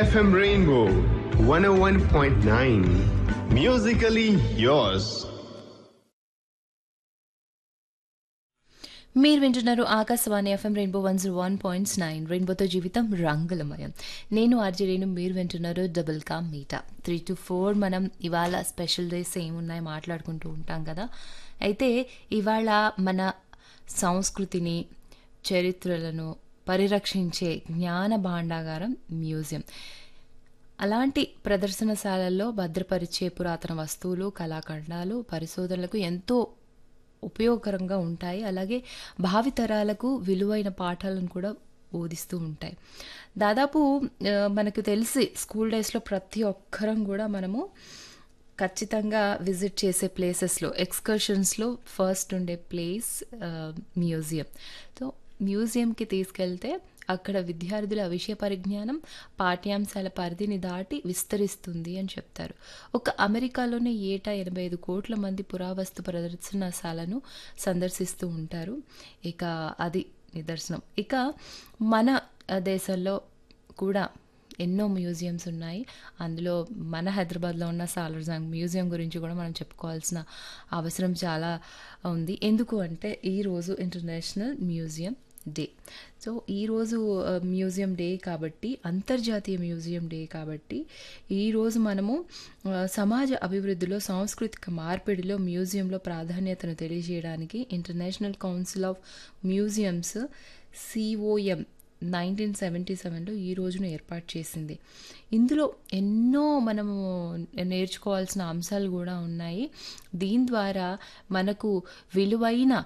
FM Rainbow 101.9. Musically yours. మీరు వింటున్నారు Akashvani FM rainbow one zero one points nine రెయిన్బోతో జీవితం రంగులమయం నేను ఆర్జీ రేణు మీరు వింటున్నారు డబుల్ కామ్ మీటా త్రీ టు ఫోర్ మనం ఇవాళ స్పెషల్ డేస్ ఏమున్నాయి మాట్లాడుకుంటూ ఉంటాం కదా అయితే ఇవాళ మన సంస్కృతిని చరిత్రలను పరిరక్షించే జ్ఞాన భాండాగారం మ్యూజియం అలాంటి ప్రదర్శనశాలల్లో భద్రపరిచే పురాతన వస్తువులు కళాఖండాలు పరిశోధనలకు ఎంతో ఉపయోగకరంగా ఉంటాయి అలాగే భావితరాలకు విలువైన పాఠాలను కూడా బోధిస్తూ ఉంటాయి దాదాపు ఆ, మనకు తెలిసి స్కూల్ డేస్లో ప్రతి ఒక్కరం కూడా మనము ఖచ్చితంగా విజిట్ చేసే ప్లేసెస్లో ఎక్స్కర్షన్స్లో ఫస్ట్ ఉండే ప్లేస్ మ్యూజియం సో మ్యూజియంకి తీసుకెళ్తే అక్కడ విద్యార్థుల విషయ పరిజ్ఞానం పాఠ్యాంశాల పరిధిని దాటి విస్తరిస్తుంది అని చెప్తారు ఒక అమెరికాలోనే ఏటా ఎనభై ఐదు కోట్ల మంది పురావస్తు ప్రదర్శనశాలను సందర్శిస్తూ ఉంటారు ఇక అది నిదర్శనం ఇక మన ఆ, దేశంలో కూడా ఎన్నో మ్యూజియంస్ ఉన్నాయి అందులో మన హైదరాబాద్లో ఉన్న సాలర్జంగ్ మ్యూజియం గురించి కూడా మనం చెప్పుకోవాల్సిన అవసరం చాలా ఉంది ఎందుకు అంటే ఈరోజు ఇంటర్నేషనల్ మ్యూజియం డే సో ఈరోజు ఆ, మ్యూజియం డే కాబట్టి అంతర్జాతీయ మ్యూజియం డే కాబట్టి ఈరోజు మనము ఆ, సమాజ అభివృద్ధిలో సాంస్కృతిక మార్పిడిలో మ్యూజియంలో ప్రాధాన్యతను తెలియజేయడానికి international council of museums COM nineteen seventy సెవెన్లో ఈ రోజును ఏర్పాటు చేసింది ఇందులో ఎన్నో మనము నేర్చుకోవాల్సిన అంశాలు కూడా ఉన్నాయి దీని ద్వారా మనకు విలువైన